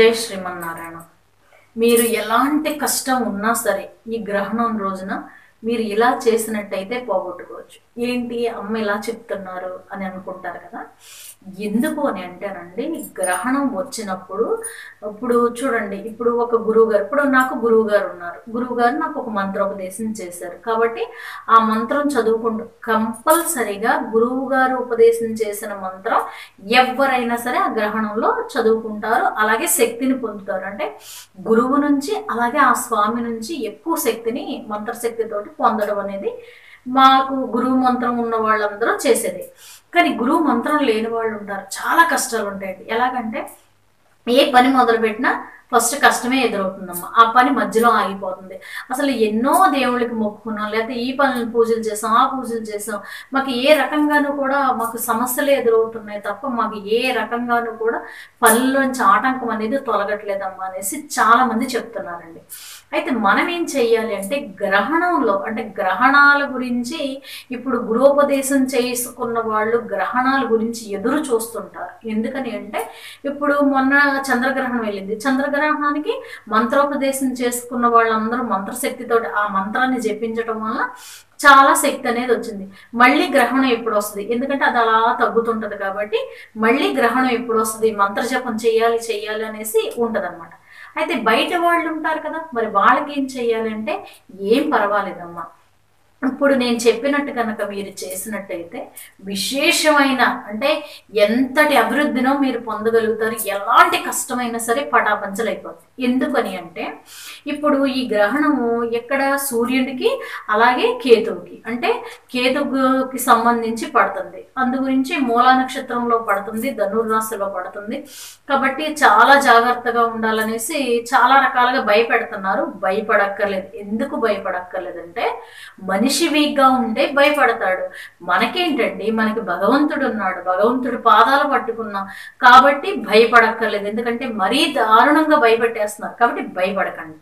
జై శ్రీమన్నారాయణ మీరు ఎలాంటి కష్టం ఉన్నా సరే ఈ గ్రహణం రోజున మీరు ఇలా చేసినట్టయితే పోగొట్టుకోవచ్చు ఏంటి అమ్మ ఇలా చెప్తున్నారు అని అనుకుంటారు కదా ఎందుకు అని అంటేనండి గ్రహణం వచ్చినప్పుడు ఇప్పుడు చూడండి ఇప్పుడు ఒక గురువు గారు ఇప్పుడు నాకు గురువు గారు ఉన్నారు గురువు గారు నాకు ఒక మంత్రోపదేశం చేశారు కాబట్టి ఆ మంత్రం చదువుకుంటూ కంపల్సరిగా గురువు గారు ఉపదేశం చేసిన మంత్రం ఎవరైనా సరే ఆ గ్రహణంలో చదువుకుంటారు అలాగే శక్తిని పొందుతారు అంటే గురువు నుంచి అలాగే ఆ స్వామి నుంచి ఎక్కువ శక్తిని మంత్రశక్తితోటి పొందడం అనేది మాకు గురువు మంత్రం ఉన్న వాళ్ళందరూ చేసేది కానీ గురువు మంత్రం లేని వాళ్ళు ఉంటారు చాలా కష్టాలు ఉంటాయండి ఎలాగంటే ఏ పని మొదలుపెట్టినా ఫస్ట్ కష్టమే ఎదురవుతుందమ్మా ఆ పని మధ్యలో ఆగిపోతుంది అసలు ఎన్నో దేవుళ్ళకి మొక్కుకున్నాం లేకపోతే ఈ పనులు పూజలు చేసాం ఆ పూజలు చేసాం మాకు ఏ రకంగానూ కూడా మాకు సమస్యలే ఎదురవుతున్నాయి తప్ప మాకు ఏ రకంగానూ కూడా పనుల్లోంచి ఆటంకం అనేది తొలగట్లేదమ్మా అనేసి చాలా మంది చెప్తున్నారండి అయితే మనం ఏం చెయ్యాలి అంటే గ్రహణంలో అంటే గ్రహణాల గురించి ఇప్పుడు గృహోపదేశం చేసుకున్న వాళ్ళు గ్రహణాల గురించి ఎదురు చూస్తుంటారు ఎందుకని అంటే ఇప్పుడు మొన్న చంద్రగ్రహణం వెళ్ళింది చంద్రగ్రహణానికి మంత్రోపదేశం చేసుకున్న వాళ్ళందరూ మంత్రశక్తితో ఆ మంత్రాన్ని జపించడం వల్ల చాలా శక్తి అనేది వచ్చింది మళ్ళీ గ్రహణం ఎప్పుడు వస్తుంది ఎందుకంటే అది అలా తగ్గుతుంటది కాబట్టి మళ్ళీ గ్రహణం ఎప్పుడు వస్తుంది మంత్రజపం చేయాలి చేయాలి అనేసి ఉంటదన్నమాట అయితే బయట వాళ్ళు ఉంటారు కదా మరి వాళ్ళకి ఏం చెయ్యాలంటే ఏం పర్వాలేదమ్మా ఇప్పుడు నేను చెప్పినట్టు కనుక మీరు చేసినట్టయితే విశేషమైన అంటే ఎంతటి అభివృద్ధినో మీరు పొందగలుగుతారు ఎలాంటి కష్టమైనా సరే పటాపంచలైపోతుంది ఎందుకని అంటే ఇప్పుడు ఈ గ్రహణము ఎక్కడ సూర్యుడికి అలాగే కేతువుకి అంటే కేతువుకి సంబంధించి పడుతుంది అందు గురించి మూలా నక్షత్రంలో పడుతుంది ధనుర్రాశిలో పడుతుంది కాబట్టి చాలా జాగ్రత్తగా ఉండాలనేసి చాలా రకాలుగా భయపెడుతున్నారు భయపడక్కర్లేదు ఎందుకు భయపడక్కర్లేదంటే మనిషి వీక్గా ఉంటే భయపడతాడు మనకేంటండి మనకి భగవంతుడు ఉన్నాడు భగవంతుడు పాదాలు పట్టుకున్నాం కాబట్టి భయపడక్కర్లేదు ఎందుకంటే మరీ దారుణంగా భయపెట్టేస్తున్నారు కాబట్టి భయపడకండి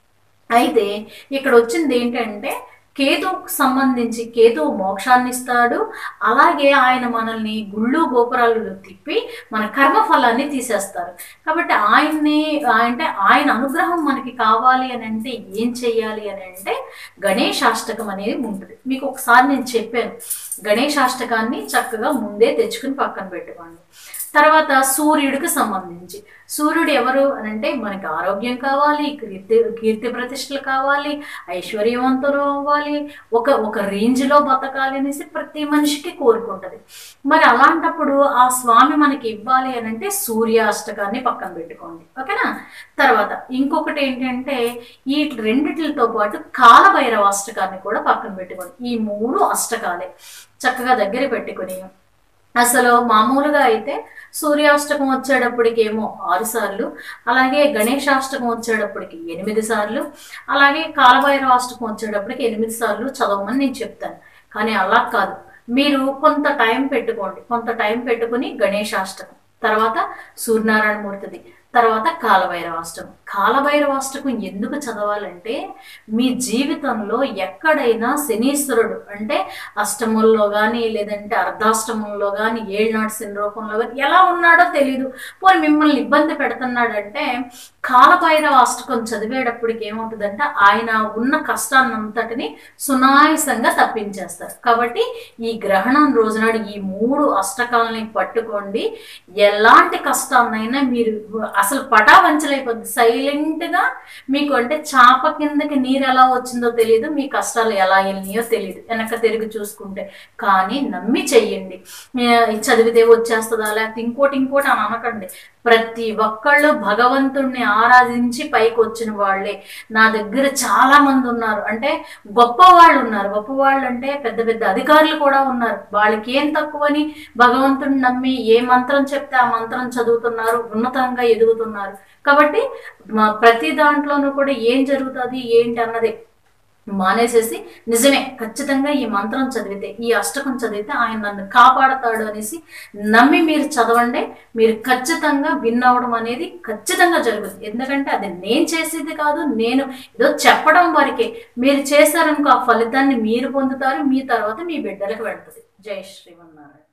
అయితే ఇక్కడ వచ్చింది ఏంటంటే కేతువుకు సంబంధించి కేతువు మోక్షాన్ని ఇస్తాడు అలాగే ఆయన మనల్ని గుళ్ళు గోపురాలు తిప్పి మన కర్మఫలాన్ని తీసేస్తారు కాబట్టి ఆయన్ని అంటే ఆయన అనుగ్రహం మనకి కావాలి అని అంటే ఏం చెయ్యాలి అని అంటే గణేశాష్టకం అనేది ఉంటుంది మీకు ఒకసారి నేను చెప్పాను గణేశాష్టకాన్ని చక్కగా ముందే తెచ్చుకుని పక్కన పెట్టుకోండి తర్వాత సూర్యుడికి సంబంధించి సూర్యుడు ఎవరు అని అంటే మనకి ఆరోగ్యం కావాలి కీర్తి కీర్తి ప్రతిష్టలు కావాలి ఐశ్వర్యవంతులు అవ్వాలి ఒక ఒక రేంజ్లో బతకాలి అనేసి ప్రతి మనిషికి కోరుకుంటుంది మరి అలాంటప్పుడు ఆ స్వామి మనకి ఇవ్వాలి అని అంటే సూర్యాష్టకాన్ని పక్కన పెట్టుకోండి ఓకేనా తర్వాత ఇంకొకటి ఏంటంటే ఈ రెండిటితో పాటు కాలభైరవ అష్టకాన్ని కూడా పక్కన పెట్టుకోండి ఈ మూడు అష్టకాలే చక్కగా దగ్గర పెట్టుకుని అసలు మామూలుగా అయితే సూర్యాష్టకం వచ్చేటప్పటికేమో ఆరు సార్లు అలాగే గణేశాష్టకం వచ్చేటప్పటికి ఎనిమిది సార్లు అలాగే కాలభైరవాష్టకం వచ్చేటప్పటికి ఎనిమిది సార్లు చదవమని నేను చెప్తాను కానీ అలా కాదు మీరు కొంత టైం పెట్టుకోండి కొంత టైం పెట్టుకుని గణేశాష్టకం తర్వాత సూర్యనారాయణ మూర్తిది తర్వాత కాలభైరవాష్టకం కాలభైరవాష్టకం ఎందుకు చదవాలంటే మీ జీవితంలో ఎక్కడైనా శనీశ్వరుడు అంటే అష్టముల్లో కానీ లేదంటే అర్ధాష్టమంలో కానీ ఏళ్ళనాటి శని రూపంలో కానీ ఎలా ఉన్నాడో తెలియదు పోనీ మిమ్మల్ని ఇబ్బంది పెడుతున్నాడంటే కాలభైరవ అష్టకం చదివేటప్పటికి ఏమవుతుందంటే ఆయన ఉన్న కష్టాన్నంతటిని సునాయసంగా తప్పించేస్తారు కాబట్టి ఈ గ్రహణం రోజునాడు ఈ మూడు అష్టకాలని పట్టుకోండి ఎలాంటి కష్టాన్నైనా మీరు అసలు పటావంచలైపోద్ది సైలెంట్గా మీకు అంటే చాప కిందకి నీరు ఎలా వచ్చిందో తెలియదు మీ కష్టాలు ఎలా వెళ్ళినాయో తెలియదు వెనక తిరిగి చూసుకుంటే కానీ నమ్మి చెయ్యండి చదివితే వచ్చేస్తుందా లేకపోతే ఇంకోటి ఇంకోటి అని అనకండి ప్రతి ఒక్కళ్ళు భగవంతుణ్ణి ఆరాధించి పైకి వచ్చిన వాళ్ళే నా దగ్గర చాలా మంది ఉన్నారు అంటే గొప్ప వాళ్ళు ఉన్నారు గొప్ప వాళ్ళు అంటే పెద్ద పెద్ద అధికారులు కూడా ఉన్నారు వాళ్ళకి ఏం తక్కువని భగవంతుడిని నమ్మి ఏ మంత్రం చెప్తే ఆ మంత్రం చదువుతున్నారు ఉన్నతంగా ఎదుగుతున్నారు కాబట్టి ప్రతి దాంట్లోనూ కూడా ఏం జరుగుతుంది ఏంటి అన్నది మానేసేసి నిజమే ఖచ్చితంగా ఈ మంత్రం చదివితే ఈ అష్టకం చదివితే ఆయన నన్ను కాపాడతాడు అనేసి నమ్మి మీరు చదవండి మీరు ఖచ్చితంగా విన్ అవడం అనేది ఖచ్చితంగా జరుగుతుంది ఎందుకంటే అది నేను చేసేది కాదు నేను ఏదో చెప్పడం వరకే మీరు చేశారనుకో ఆ ఫలితాన్ని మీరు పొందుతారు మీ తర్వాత మీ బిడ్డలకు వెళ్తుంది జై శ్రీమన్నారాయణ